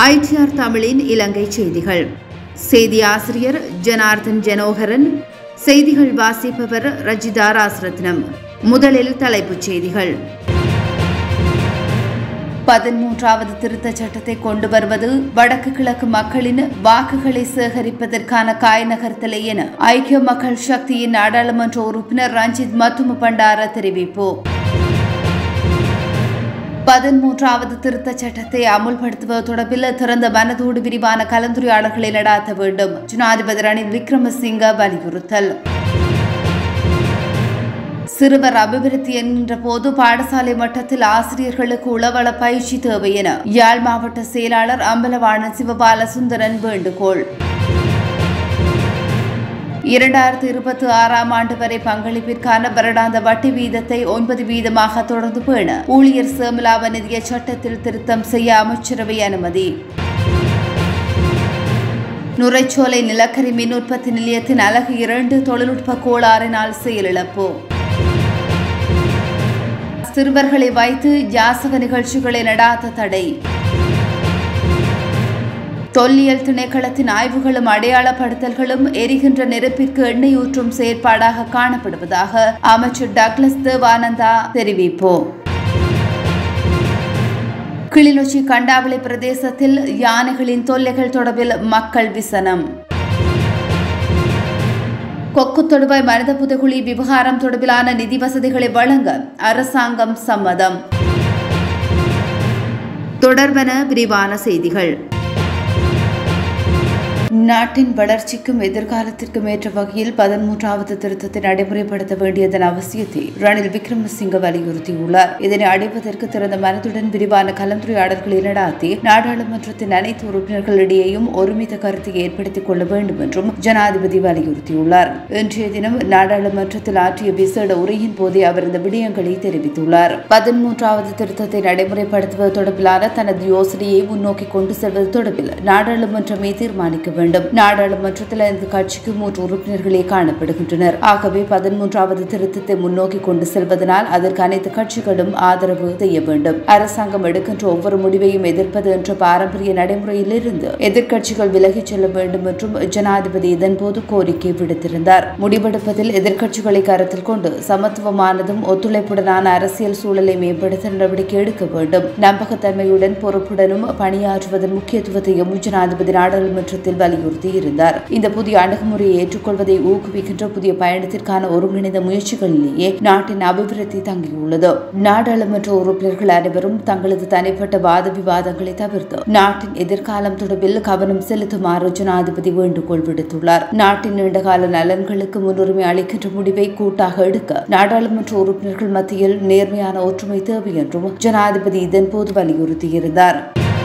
ITR தமிழின் இலங்கை செய்திகள் செய்தி ஆசிரியர் ஜனார்தன் ஜனோகரன் செய்திகள் வாசிப்பவர் ரஜிதா ராசரத்னம் முதலில் தலைப்புச் செய்திகள் பதிமூன்றாவது திருத்தச் சட்டத்தை கொண்டு வருவது வடக்கு கிழக்கு மக்களின் வாக்குகளை சேகரிப்பதற்கான காய் நகர்த்தலை என ஐக்கிய மக்கள் சக்தியின் நாடாளுமன்ற உறுப்பினர் ரஞ்சித் மத்தும பண்டார தெரிவிப்பு பதிமூன்றாவது திருத்தச் சட்டத்தை அமுல்படுத்துவது தொடர்பில் திறந்த மனதோடு விரிவான கலந்துரையாடல்களை நடாத்த வேண்டும் ஜனாதிபதி ரணில் விக்ரமசிங்க வலியுறுத்தல் சிறுவர் அபிவிருத்தி என்கின்ற போது பாடசாலை மட்டத்தில் ஆசிரியர்களுக்கு உளவள பயிற்சி தேவை என யாழ் மாவட்ட செயலாளர் அம்பலவாணன் சிவபால சுந்தரன் வேண்டுகோள் இரண்டாயிரத்தி இருபத்தி ஆறாம் ஆண்டு வரை பங்களிப்பிற்கான வருடாந்த வட்டி வீதத்தை ஒன்பது வீதமாக தொடர்ந்து பேண ஊழியர் சேமலாப நிதிய சட்டத்தில் திருத்தம் செய்ய அமைச்சரவை அனுமதி நுரைச்சோலை நிலக்கரி மின் உற்பத்தி நிலையத்தின் அலகு இரண்டு தொழில்நுட்ப கோளாறினால் செயலிழப்பு சிறுவர்களை வைத்து யாசக நிகழ்ச்சிகளை நடாத்த தடை தொல்லியல் திணைக்களத்தின் ஆய்வுகளும் அடையாளப்படுத்தல்களும் எரிகின்ற நெருப்பிற்கு எண்ணெய் ஊற்றும் செயற்பாடாக காணப்படுவதாக அமைச்சர் டக்ளஸ் தேவானந்தா தெரிவிப்பு கிளிநொச்சி கண்டாவளி பிரதேசத்தில் யானைகளின் தொல்லைகள் தொடர்பில் மக்கள் விசனம் கொக்கு தொடுவாய் மனித புதைகுழி விவகாரம் தொடர்பிலான நிதி வசதிகளை வழங்க அரசாங்கம் சம்மதம் தொடர்பன விரிவான செய்திகள் நாட்டின் வளர்ச்சிக்கும் எதிர்காலத்திற்கும் ஏற்ற வகையில் பதிமூன்றாவது திருத்தத்தை நடைமுறைப்படுத்த வேண்டியதன் அவசியத்தை ரணில் விக்ரமசிங்க வலியுறுத்தியுள்ளார் இதனை அடைவதற்கு திறந்த மனதுடன் விரிவான கலந்துரையாடல்களை நடாத்தி நாடாளுமன்றத்தின் அனைத்து உறுப்பினர்களிடையேயும் ஒருமித்த கருத்தை ஏற்படுத்திக் கொள்ள வேண்டும் என்றும் ஜனாதிபதி வலியுறுத்தியுள்ளார் இன்றைய தினம் நாடாளுமன்றத்தில் ஆற்றிய விசேட உரையின் போதே அவர் இந்த விடயங்களை தெரிவித்துள்ளார் பதிமூன்றாவது திருத்தத்தை நடைமுறைப்படுத்துவது தொடர்பிலான தனது யோசனையை முன்னோக்கி கொண்டு செல்வது தொடர்பில் நாடாளுமன்றமே தீர்மானிக்க வேண்டும் வேண்டும் நாடாளுமன்றத்தில் இந்த கட்சிக்கு மூன்று உறுப்பினர்களே காணப்படுகின்றனர் ஆகவே பதிமூன்றாவது திருத்தத்தை முன்னோக்கி கொண்டு செல்வதனால் அதற்கு அனைத்து கட்சிகளும் ஆதரவு செய்ய வேண்டும் அரசாங்கம் எடுக்கின்ற ஒவ்வொரு முடிவையும் எதிர்ப்பது என்ற பாரம்பரிய நடைமுறையிலிருந்து எதிர்க்கட்சிகள் விலகிச் செல்ல வேண்டும் என்றும் ஜனாதிபதி இதன்போது கோரிக்கை விடுத்திருந்தார் முடிவெடுப்பதில் எதிர்க்கட்சிகளை கருத்தில் கொண்டு சமத்துவமானதும் ஒத்துழைப்புடனான அரசியல் சூழலை மேம்படுத்த நடவடிக்கை எடுக்க வேண்டும் நம்பகத்தன்மையுடன் பொறுப்புடனும் பணியாற்றுவதன் முக்கியத்துவத்தையும் ஜனாதிபதி நாடாளுமன்றத்தில் வலியுறுத்தியிருந்தார் இந்த புதிய அணுகுமுறையை ஏற்றுக்கொள்வதை ஊக்குவிக்கின்ற புதிய பயணத்திற்கான ஒருங்கிணைந்த முயற்சிகளிலேயே நாட்டின் அபிவிருத்தி தங்கியுள்ளது நாடாளுமன்ற உறுப்பினர்கள் அனைவரும் தங்களது தனிப்பட்ட வாத விவாதங்களை தவிர்த்து நாட்டின் எதிர்காலம் தொடர்பில் கவனம் செலுத்துமாறு ஜனாதிபதி வேண்டுகோள் விடுத்துள்ளார் நாட்டின் நீண்டகால நலன்களுக்கு முன்னுரிமை அளிக்கின்ற முடிவை கூட்டாக எடுக்க நாடாளுமன்ற உறுப்பினர்கள் மத்தியில் நேர்மையான ஒற்றுமை தேவை என்றும் ஜனாதிபதி இதன்போது வலியுறுத்தியிருந்தார்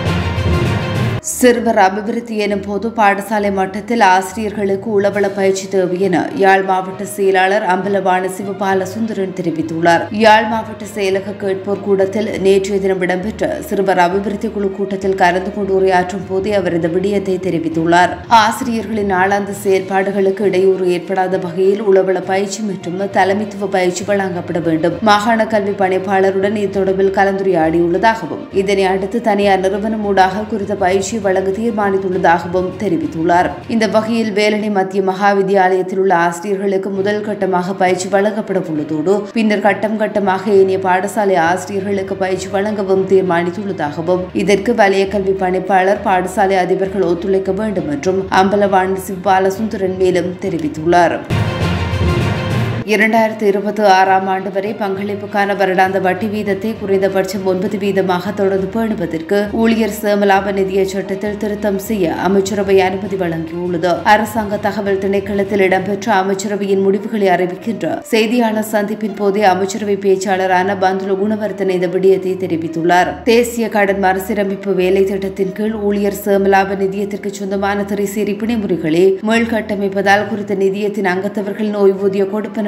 சிறுவர் அபிவிருத்தி எனும் போது பாடசாலை மட்டத்தில் ஆசிரியர்களுக்கு உளவள பயிற்சி தேவை என யாழ் மாவட்ட செயலாளர் அம்பலவான சிவபால சுந்தரன் தெரிவித்துள்ளார் யாழ் மாவட்ட செயலக கேட்போர் கூடத்தில் நேற்றைய தினம் இடம்பெற்ற சிறுவர் அபிவிருத்தி குழு கூட்டத்தில் கலந்து கொண்டு உரையாற்றும் போதே அவர் இந்த விடயத்தை தெரிவித்துள்ளார் ஆசிரியர்களின் நாளாந்த செயல்பாடுகளுக்கு இடையூறு ஏற்படாத வகையில் உளவள பயிற்சி மற்றும் தலைமைத்துவ பயிற்சி வழங்கப்பட வேண்டும் மாகாண கல்வி பணிப்பாளருடன் இது தொடர்பில் கலந்துரையாடியுள்ளதாகவும் இதனை அடுத்து தனியார் நிறுவனம் ஊடாக குறித்த பயிற்சி வழங்க தீர்மானித்துள்ளதாகவும் தெரிவித்துள்ளார் இந்த வகையில் வேலணை மத்திய மகா வித்தியாலயத்தில் உள்ள ஆசிரியர்களுக்கு முதல் கட்டமாக பயிற்சி வழங்கப்பட உள்ளதோடு பின்னர் கட்டம் கட்டமாக ஏனைய பாடசாலை ஆசிரியர்களுக்கு பயிற்சி வழங்கவும் தீர்மானித்துள்ளதாகவும் இதற்கு வலய கல்வி பணிப்பாளர் பாடசாலை அதிபர்கள் ஒத்துழைக்க வேண்டும் என்றும் அம்பலவாணி சிவபாலசுந்தரன் மேலும் தெரிவித்துள்ளார் இரண்டாயிரத்தி இருபத்தி ஆறாம் ஆண்டு வரை பங்களிப்புக்கான வருடாந்த வட்டி வீதத்தை குறைந்தபட்சம் ஒன்பது வீதமாக தொடர்ந்து பேணுவதற்கு ஊழியர் சேமலாப நிதிய சட்டத்தில் திருத்தம் செய்ய அமைச்சரவை அனுமதி வழங்கியுள்ளது அரசாங்க தகவல் திணைக்களத்தில் இடம்பெற்ற அமைச்சரவையின் முடிவுகளை அறிவிக்கின்ற செய்தியாளர் சந்திப்பின் போதே அமைச்சரவை பேச்சாளரான பந்துல குணவர்த்தன் இந்த விடயத்தை தெரிவித்துள்ளார் தேசிய கடன் மறுசீரமைப்பு வேலை திட்டத்தின் கீழ் ஊழியர் சேமலாப நிதியத்திற்கு சொந்தமான திரைசேரி பிணைமுறைகளை மீள்கட்டமைப்பதால் குறித்த நிதியத்தின் அங்கத்தவர்களின் ஓய்வூதிய கொடுப்பனவு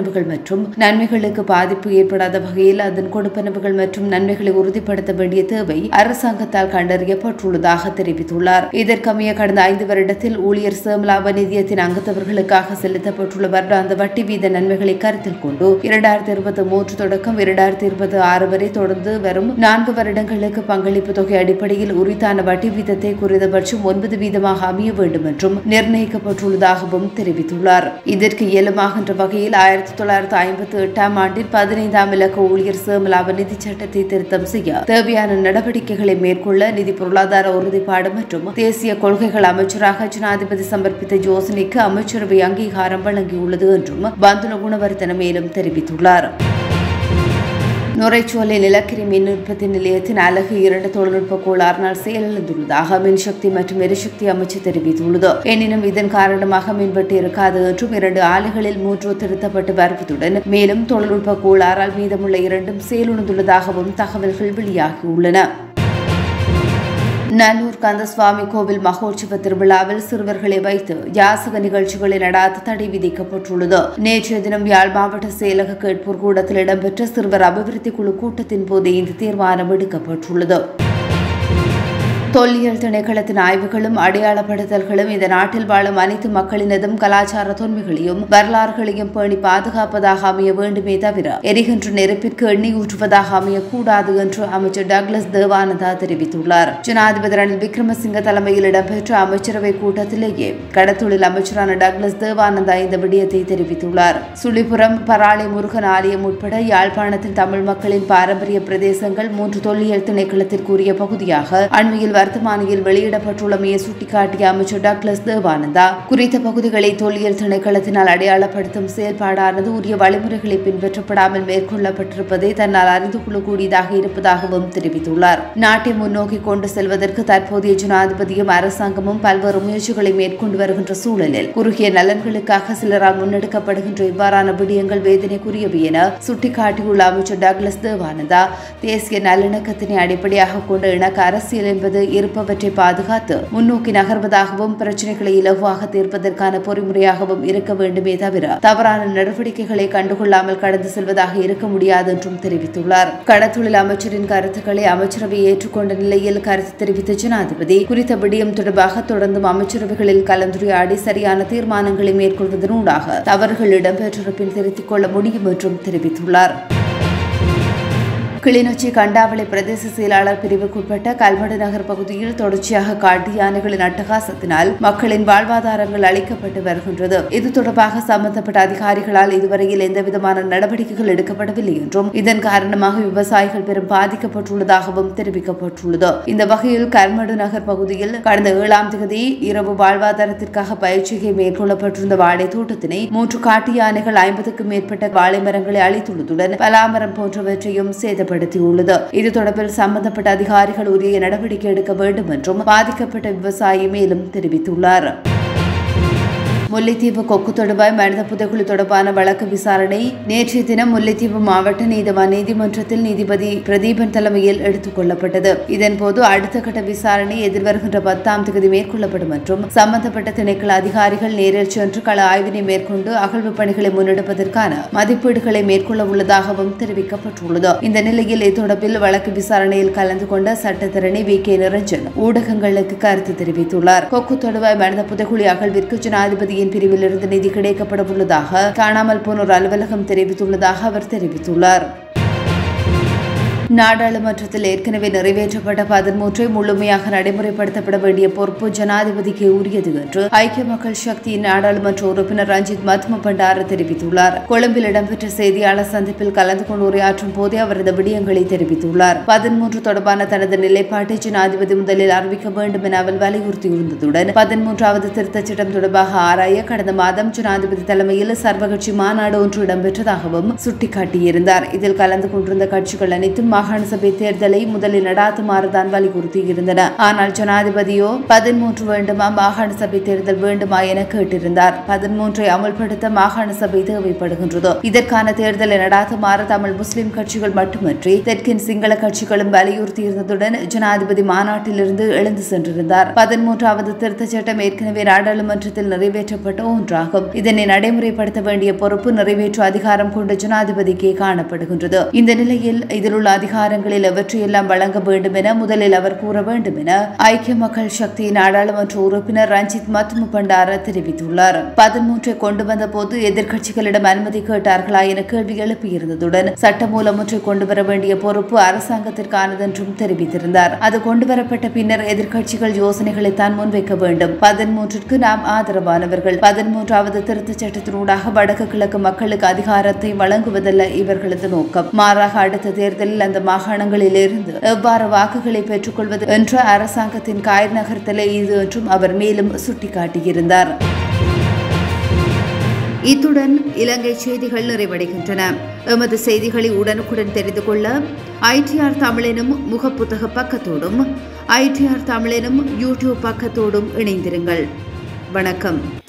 கொடுப்பனவுகள் மற்றும் நன்மைகளுக்கு பாதிப்பு ஏற்படாத வகையில் அதன் கொடுப்பனவுகள் மற்றும் நன்மைகளை உறுதிப்படுத்த வேண்டிய தேவை அரசாங்கத்தால் கண்டறியப்பட்டுள்ளதாக தெரிவித்துள்ளார் இதற்கமைய கடந்த ஐந்து வருடத்தில் ஊழியர் சேமலாப நிதியத்தின் அங்கத்தவர்களுக்காக செலுத்தப்பட்டுள்ள வருடாந்த வட்டி வீத நன்மைகளை கருத்தில் கொண்டு இரண்டாயிரத்தி இருபத்தி மூன்று தொடக்கம் இரண்டாயிரத்தி இருபத்தி ஆறு வரை தொடர்ந்து வரும் நான்கு வருடங்களுக்கு பங்களிப்பு தொகை அடிப்படையில் உரித்தான வட்டி வீதத்தை குறைந்தபட்சம் ஒன்பது வீதமாக அமைய வேண்டும் என்றும் நிர்ணயிக்கப்பட்டுள்ளதாகவும் தெரிவித்துள்ளார் இதற்கு இயலுமாகின்ற வகையில் ஆயிரத்தி தொள்ளாயிரத்தி ஐம்பத்தி எட்டாம் ஆண்டில் பதினைந்தாம் இலக்க ஊழியர் சேமலாப நிதி சட்டத்தை திருத்தம் செய்ய தேவையான நடவடிக்கைகளை மேற்கொள்ள நிதி பொருளாதார உறுதிப்பாடு மற்றும் தேசிய கொள்கைகள் அமைச்சராக ஜனாதிபதி சமர்ப்பித்த யோசனைக்கு அமைச்சரவை அங்கீகாரம் வழங்கியுள்ளது என்றும் பந்துல குணவர்த்தன மேலும் தெரிவித்துள்ளார் நுரைச்சோலை நிலக்கரி மின் உற்பத்தி நிலையத்தின் அலகு இரண்டு தொழில்நுட்ப கோளாறினால் செயலிழந்துள்ளதாக மின்சக்தி மற்றும் எரிசக்தி அமைச்சு தெரிவித்துள்ளது எனினும் இதன் காரணமாக மின்வெட்டு இருக்காது என்றும் இரண்டு ஆலைகளில் மூன்று திருத்தப்பட்டு வருவதுடன் மேலும் தொழில்நுட்ப கோளாறால் மீதமுள்ள இரண்டும் செயலிழந்துள்ளதாகவும் தகவல்கள் வெளியாகியுள்ளன நல்லூர் கந்தசுவாமி கோவில் மகோற்சவ திருவிழாவில் சிறுவர்களை வைத்து யாசக நிகழ்ச்சிகளை நடாத்த தடை விதிக்கப்பட்டுள்ளது நேற்றைய தினம் யாழ் மாவட்ட செயலக கேட்போர் கூடத்தில் இடம்பெற்ற சிறுவர் அபிவிருத்தி குழு கூட்டத்தின் போது இந்த தீர்மானம் எடுக்கப்பட்டுள்ளது தொல்லியல் திணைக்களத்தின் ஆய்வுகளும் அடையாளப்படுத்தல்களும் இந்த நாட்டில் வாழும் அனைத்து மக்களினதும் கலாச்சார தொன்மைகளையும் வரலாறுகளையும் பேணி பாதுகாப்பதாக அமைய வேண்டுமே தவிர எரிகின்ற நெருப்பிற்கு எண்ணெய் ஊற்றுவதாக அமையக்கூடாது என்று அமைச்சர் டக்ளஸ் தேவானந்தா தெரிவித்துள்ளார் ஜனாதிபதி ரணில் விக்ரமசிங்க தலைமையில் இடம்பெற்ற அமைச்சரவை கூட்டத்திலேயே கடத்தொழில் அமைச்சரான டக்ளஸ் தேவானந்தா இந்த விடயத்தை தெரிவித்துள்ளார் சுழிபுரம் பராளி முருகன் ஆலயம் உட்பட யாழ்ப்பாணத்தில் தமிழ் மக்களின் பாரம்பரிய பிரதேசங்கள் மூன்று தொல்லியல் திணைக்களத்திற்குரிய பகுதியாக அண்மையில் வர்த்தமானியில் வெளியிடப்பட்டுள்ளமையை சுட்டிக்காட்டிய அமைச்சர் டாக்லஸ் தேவானந்தா குறித்த பகுதிகளை தொல்லியல் திணைக்களத்தினால் அடையாளப்படுத்தும் செயல்பாடானது உரிய வழிமுறைகளை பின்பற்றப்படாமல் மேற்கொள்ளப்பட்டிருப்பதை தன்னால் அறிந்து கொள்ளக்கூடியதாக இருப்பதாகவும் தெரிவித்துள்ளார் நாட்டை முன்னோக்கி கொண்டு செல்வதற்கு தற்போதைய ஜனாதிபதியும் அரசாங்கமும் பல்வேறு முயற்சிகளை மேற்கொண்டு வருகின்ற சூழலில் குறுகிய நலன்களுக்காக சிலரால் முன்னெடுக்கப்படுகின்ற இவ்வாறான விடயங்கள் வேதனைக்குரியவை என சுட்டிக்காட்டியுள்ள அமைச்சர் டாக்லஸ் தேவானந்தா தேசிய நல்லிணக்கத்தினை அடிப்படையாக கொண்ட இணக்க அரசியல் என்பது இருப்பவற்றை பாதுகாத்து முன்னோக்கி நகர்வதாகவும் பிரச்சினைகளை இலகுவாக தீர்ப்பதற்கான பொறிமுறையாகவும் இருக்க வேண்டுமே தவிர தவறான நடவடிக்கைகளை கண்டுகொள்ளாமல் கடந்து செல்வதாக இருக்க முடியாது என்றும் தெரிவித்துள்ளார் கடத்தொழில் அமைச்சரின் கருத்துக்களை அமைச்சரவை ஏற்றுக்கொண்ட நிலையில் கருத்து தெரிவித்த ஜனாதிபதி குறித்த விடயம் தொடர்பாக தொடர்ந்தும் அமைச்சரவைகளில் கலந்துரையாடி சரியான தீர்மானங்களை மேற்கொள்வதனூடாக தவறுகள் இடம்பெற்றிருப்பின் திருத்திக் கொள்ள முடியும் என்றும் தெரிவித்துள்ளார் கிளிநொச்சி கண்டாவளை பிரதேச செயலாளர் பிரிவுக்குட்பட்ட கல்மடு நகர் பகுதியில் தொடர்ச்சியாக காட்டு யானைகளின் அட்டகாசத்தினால் மக்களின் வாழ்வாதாரங்கள் அளிக்கப்பட்டு வருகின்றது இது தொடர்பாக சம்பந்தப்பட்ட அதிகாரிகளால் இதுவரையில் எந்தவிதமான நடவடிக்கைகள் எடுக்கப்படவில்லை என்றும் இதன் காரணமாக விவசாயிகள் பெரும் பாதிக்கப்பட்டுள்ளதாகவும் தெரிவிக்கப்பட்டுள்ளது இந்த வகையில் கல்மடு நகர் பகுதியில் கடந்த ஏழாம் தேதி இரவு வாழ்வாதாரத்திற்காக பயிற்சியை மேற்கொள்ளப்பட்டிருந்த வாழை தோட்டத்தினை மூன்று காட்டு யானைகள் ஐம்பதுக்கும் மேற்பட்ட வாழை மரங்களை அளித்துள்ளதுடன் பலாமரம் போன்றவற்றையும் சேதப்படுத்தியுள்ளது இது தொடர்பில் சம்பந்தப்பட்ட அதிகாரிகள் உரிய நடவடிக்கை எடுக்க வேண்டும் என்றும் பாதிக்கப்பட்ட விவசாயி மேலும் தெரிவித்துள்ளார் முல்லைத்தீவு கொக்கு தொடுவாய் மனித புதைக்குழு தொடர்பான வழக்கு விசாரணை நேற்றைய தினம் முல்லைத்தீவு மாவட்ட நீதிவான் நீதிமன்றத்தில் நீதிபதி பிரதீபன் தலைமையில் எடுத்துக் கொள்ளப்பட்டது இதன்போது அடுத்த கட்ட விசாரணை எதிர்வருகின்ற பத்தாம் தேதி மேற்கொள்ளப்படும் என்றும் சம்பந்தப்பட்ட திணைக்கள அதிகாரிகள் நேரில் சென்று கள ஆய்வினை மேற்கொண்டு அகழ்வு பணிகளை முன்னெடுப்பதற்கான மதிப்பீடுகளை மேற்கொள்ள உள்ளதாகவும் தெரிவிக்கப்பட்டுள்ளது இந்த நிலையில் இத்தொடர்பில் வழக்கு விசாரணையில் கலந்து கொண்ட சட்டத்தரணி வி கே நிரஞ்சன் ஊடகங்களுக்கு கருத்து தெரிவித்துள்ளார் கொக்கு தொடுவாய் மனித புதைக்குழி அகழ்விற்கு ஜனாதிபதியின் பிரிவிலிருந்து நிதி கிடைக்கப்பட உள்ளதாக காணாமல் போனோர் அலுவலகம் தெரிவித்துள்ளதாக அவர் தெரிவித்துள்ளார் நாடாளுமன்றத்தில் ஏற்கனவே நிறைவேற்றப்பட்ட பதிமூன்றை முழுமையாக நடைமுறைப்படுத்தப்பட வேண்டிய பொறுப்பு ஜனாதிபதிக்கு உரியது என்று ஐக்கிய மக்கள் சக்தியின் நாடாளுமன்ற உறுப்பினர் ரஞ்சித் மத்ம பண்டார தெரிவித்துள்ளார் கொழும்பில் இடம்பெற்ற செய்தியாளர் சந்திப்பில் கலந்து கொண்டு உரையாற்றும் போதே அவர் இந்த விடயங்களை தெரிவித்துள்ளார் பதிமூன்று தொடர்பான தனது நிலைப்பாட்டை ஜனாதிபதி முதலில் அறிவிக்க வேண்டும் என அவர் வலியுறுத்தியிருந்ததுடன் பதிமூன்றாவது திருத்தச் சட்டம் தொடர்பாக ஆராய கடந்த மாதம் ஜனாதிபதி தலைமையில் சர்வகட்சி மாநாடு ஒன்று இடம்பெற்றதாகவும் சுட்டிக்காட்டியிருந்தார் இதில் கலந்து கொண்டிருந்த கட்சிகள் அனைத்தும் மாகாண சபை தேர்தலை முதலில் நடாத்துமாறுதான் வலியுறுத்தியிருந்தன ஆனால் ஜனாதிபதியோ பதிமூன்று வேண்டுமா மாகாண சபை தேர்தல் வேண்டுமா என கேட்டிருந்தார் பதிமூன்றை அமல்படுத்த மாகாண சபை தேவைப்படுகின்றது இதற்கான தேர்தலை நடாத்துமாறு தமிழ் முஸ்லிம் கட்சிகள் மட்டுமன்றி தெற்கின் சிங்கள கட்சிகளும் வலியுறுத்தியிருந்ததுடன் ஜனாதிபதி மாநாட்டிலிருந்து எழுந்து சென்றிருந்தார் பதிமூன்றாவது திருத்தச் சட்டம் ஏற்கனவே நாடாளுமன்றத்தில் நிறைவேற்றப்பட்ட ஒன்றாகும் இதனை நடைமுறைப்படுத்த வேண்டிய பொறுப்பு நிறைவேற்று அதிகாரம் கொண்ட ஜனாதிபதிக்கே காணப்படுகின்றது இந்த நிலையில் இதில் உள்ள அதிகாரங்களில் எவற்றையெல்லாம் வழங்க வேண்டும் என முதலில் அவர் கூற வேண்டும் என ஐக்கிய மக்கள் சக்தி நாடாளுமன்ற உறுப்பினர் ரஞ்சித் மத்தும பண்டார தெரிவித்துள்ளார் பதிமூன்றை கொண்டு வந்த போது எதிர்க்கட்சிகளிடம் அனுமதி கேட்டார்களா என கேள்வி எழுப்பியிருந்ததுடன் சட்டமூலம் ஒன்றை கொண்டு வர வேண்டிய பொறுப்பு அரசாங்கத்திற்கானது என்றும் தெரிவித்திருந்தார் அது கொண்டுவரப்பட்ட பின்னர் எதிர்க்கட்சிகள் யோசனைகளை தான் முன்வைக்க வேண்டும் பதிமூன்றிற்கு நாம் ஆதரவானவர்கள் பதிமூன்றாவது திருத்தச் சட்டத்தினூடாக வடக்கு கிழக்கு மக்களுக்கு அதிகாரத்தை வழங்குவதல்ல இவர்களது நோக்கம் மாறாக அடுத்த தேர்தலில் அந்த மாகாணங்களில் இருந்து எவ்வாறு வாக்குகளை பெற்றுக்கொள்வது என்ற அரசாங்கத்தின் காய் நகர்த்தலே இது என்றும் அவர் மேலும் சுட்டிக்காட்டியிருந்தார் இத்துடன் இலங்கை செய்திகள் நிறைவடைகின்றன எமது செய்திகளை உடனுக்குடன் தெரிந்து கொள்ள ஐடிஆர் தமிழெனும் முகப்புத்தக பக்கத்தோடும் ஐடிஆர் தமிழெனும் யூடியூப் பக்கத்தோடும் இணைந்திருங்கள் வணக்கம்